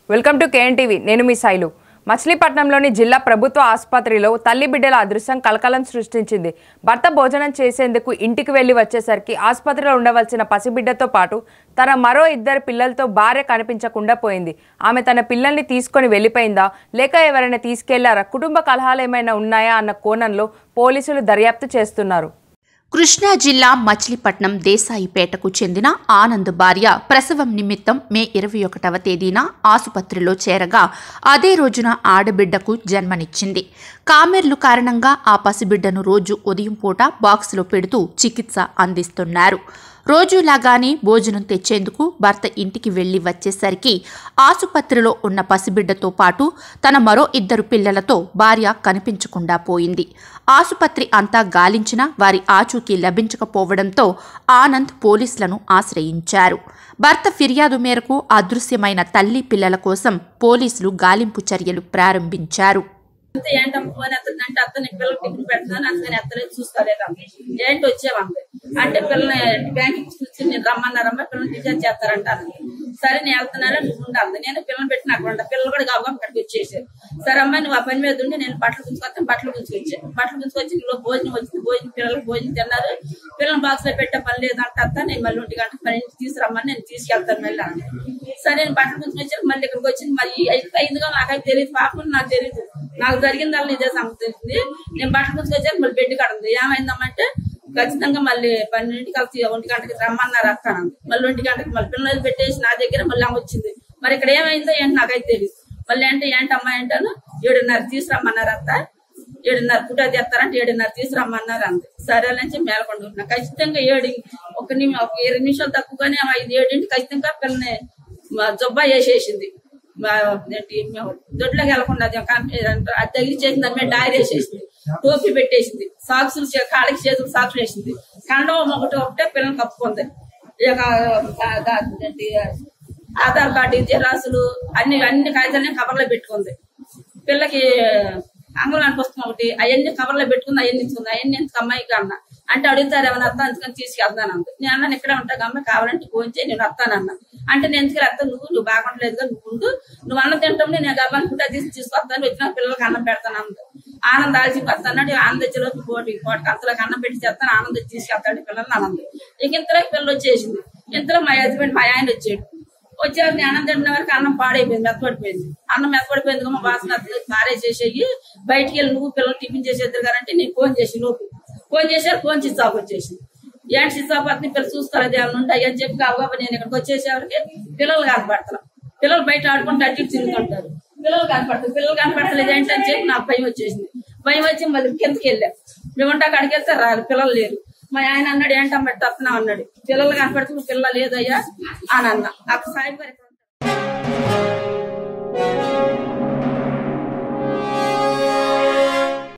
Welcome to KNTV నేను మీ శైలు మచిలీపట్నంలోని జిల్లా ప్రభుత్వ ఆసుపత్రిలో తల్లి బిడ్డల అదృశ్యం కలకలం సృష్టించింది భర్త భోజనం చేసేందుకు ఇంటికి వెళ్లి వచ్చేసరికి ఆసుపత్రిలో ఉండవలసిన పసిబిడ్డతో పాటు తన మరో ఇద్దరు పిల్లలతో భార్య కనిపించకుండా పోయింది ఆమె తన పిల్లల్ని తీసుకొని వెళ్ళిపోయిందా లేక ఎవరైనా తీసుకెళ్లారా కుటుంబ కలహాలు ఏమైనా ఉన్నాయా అన్న కోణంలో పోలీసులు దర్యాప్తు చేస్తున్నారు కృష్ణా జిల్లా మచిలీపట్నం దేశాయిపేటకు చెందిన ఆనంద్ భార్య ప్రసవం నిమిత్తం మే ఇరవై ఒకటవ తేదీన ఆసుపత్రిలో చేరగా అదే రోజున ఆడబిడ్డకు జన్మనిచ్చింది కామెర్లు కారణంగా ఆ పసిబిడ్డను రోజు ఉదయం పూట బాక్సులో పెడుతూ చికిత్స అందిస్తున్నారు రోజులాగానే భోజనం తెచ్చేందుకు భర్త ఇంటికి వెళ్లి వచ్చేసరికి ఆసుపత్రిలో ఉన్న పసిబిడ్డతో పాటు తన మరో ఇద్దరు పిల్లలతో భార్య కనిపించకుండా పోయింది ఆసుపత్రి అంతా గాలించినా వారి ఆచూకీ లభించకపోవడంతో ఆనంద్ పోలీసులను ఆశ్రయించారు భర్త ఫిర్యాదు మేరకు అదృశ్యమైన తల్లి పిల్లల కోసం పోలీసులు గాలింపు చర్యలు ప్రారంభించారు అంతే ఏంటమ్మ ఫోన్ ఎత్తుందంటే అత్త నీకు పిల్లలు టిఫిన్ పెడుతున్నాను అందుకని ఎత్తలేదు చూసుకోలేదమ్మ ఏంటి వచ్చేవంది అంటే పిల్లల్ని బ్యాంక్ చూసి నేను రమ్మన్నారమ్మ పిల్లల్ని డిశ్చార్జ్ చేస్తారంట అంది సరే నేను వెళ్తున్నాను నువ్వు ఉండాలి నేను పిల్లలు పెట్టిన అక్కడ ఉంటా పిల్లలు కూడా గబగబా అక్కడికి వచ్చేసారు సరే అమ్మ నువ్వు ఆ పని మీద ఉండి నేను బట్టలు గుంచుకొస్తాను బట్టలు గుంచుకొచ్చాను బట్టలు గుంచుకొచ్చి ఇంట్లో భోజనం వచ్చింది భోజనం పిల్లలకు భోజనం తిన్నారు పిల్లలు బాక్స్ లో పెట్టే పని లేదంట అత్త నేను మళ్ళీ ఒంటి గంట పని నుంచి తీసుకురమ్మని నేను తీసుకెళ్తాను మళ్ళీ అంది. సరే నేను బట్టలు గుంచుకొచ్చాను మళ్ళీ ఇక్కడికి వచ్చింది మరి ఐదు ఐదుగా నాకైతే తెలియదు పాపం నాకు తెలియదు నాకు జరిగిందల్లా ఇదే సంగతి తెలిసింది నేను బట్టలు గుంచుకొచ్చాను మళ్ళీ బెడ్ కడుంది ఏమైందమ్మంటే ఖచ్చితంగా మళ్ళీ పన్నెండింటికి కలిసి ఒంటి గంటకి రమ్మన్నారు అత్తాను మళ్ళీ ఒంటి గంటకి మళ్ళీ పిల్లలు పెట్టేసి నా దగ్గర మళ్ళీ ఆమె వచ్చింది మరి ఇక్కడ ఏమైందో ఏంటి నాకైతే తెలియదు మళ్ళీ అంటే ఏంటి అమ్మాయి అంటాను ఏడున్నర తీసుకురమ్మన్నారు అత్త ఏడున్నర పుట తెస్తారంటే ఏడున్నర తీసుకురమ్మన్నారు అంది సరే అని చెప్పి మేలకొండుకున్నా ఖచ్చితంగా ఏడు ఒక నిమి ఒక ఇరవై నిమిషాలు తక్కువగానే ఆమె ఐదు ఏడింటి ఖచ్చితంగా పిల్లని మా జబ్బా వేసేసింది మా ఏంటి మేము దొడ్లోకి వెళ్ళకుండా అది ఒక ఏదంటారు, అది తగిలిచేసింది దాని మీద డైరీ వేసేసింది టోపీ పెట్టేసింది సాక్సులు చే- కాళ్ళకి చేతులు సాక్సులు వేసింది కండవం ఒకటి ఒకటే పిల్లలు కప్పుకుంది ఇక ఆ, దా- ఏంటి, ఆధార్ కార్డు జిరాసులు అన్ని అన్ని కాగితాలని కవర్లో పెట్టుకుంది పిల్లకి అంగళానికి పుస్తకం ఒకటి అవన్నీ కవర్లో పెట్టుకుంది అవన్నీ ఇచ్చుకుంది అవన్నీ ఎందుకు అమ్మాయికి అన్న అంటే అడుగుతారు ఏమైనా అత్త అందుకని తీసుకెళ్తాను అంది నేను అన్నాను ఇక్కడే ఉంటాను అమ్మాయి కావాలంటే ఫోన్ చేయి నేను వస్తానన్నా అంటే నేను ఎందుకు అత్త నువ్వు నువ్వు బాగుండలేదుగా నువ్వు ఉండు నువ్వు అన్నం తింటాం నేను గర్భాన్ని పుట్ట తీసి తీసుకొస్తాను వచ్చిన పిల్లలకి అన్నం పెడతాను అంది ఆనంద్ ఆల్చి వస్తాడు ఆనంద్ వచ్చే రోజు కోటి కోటి అంతలోకి అన్నం పెట్టి చేస్తాను ఆనంద్ వచ్చి తీసుకెళ్తాడు పిల్లల్ని ఆనంద్ ఇక ఇంతలోకి పిల్లలు వచ్చేసింది ఇంతలో మా హస్బెండ్ మా ఆయన వచ్చాడు వచ్చాక నేను అన్నం తింటున్న వరకు అన్నం పాడైపోయింది మెత్తపడిపోయింది అన్నం మెత్తపడిపోయింది మా వాసన పారేసేసేయి బయటికి వెళ్ళి నువ్వు పిల్లలు టిఫిన్ చేసేద్దరు గారంటే నేను ఫోన్ చేసి లోపు ఫోన్ చేశారు ఫోన్ స్విచ్ ఆఫ్ వచ్చేసింది ఏంటి స్విచ్ ఆఫ్ అతని పిల్లలు చూస్తారు అది ఏమన్నా ఉంటాయి అని చెప్పి కాబట్టి నేను ఇక్కడికి వచ్చేసేవరికి పిల్లలు కనపడతారు పిల్లలు బయట ఆడుకుంటూ అటు ఇటు తిరుగుతుంటారు పిల్లలు కనపడతారు పిల్లలు కనపడతలేదు ఏంటి అని చెప్పి నాకు భయం వచ్చేసింది భయం వచ్చి మళ్ళీ కిందకి వెళ్ళాం మేము ఉంటా అక్కడికి వెళ్తే రారు పిల్లలు లేరు మా ఆయన అన్నాడు ఏంటమ్మా తప్పునా అన్నాడు పిల్లలు కనపడుతుంది పిల్ల లేదయ్యా అని అన్న అక్కడ సాయి గారు ఇక్కడ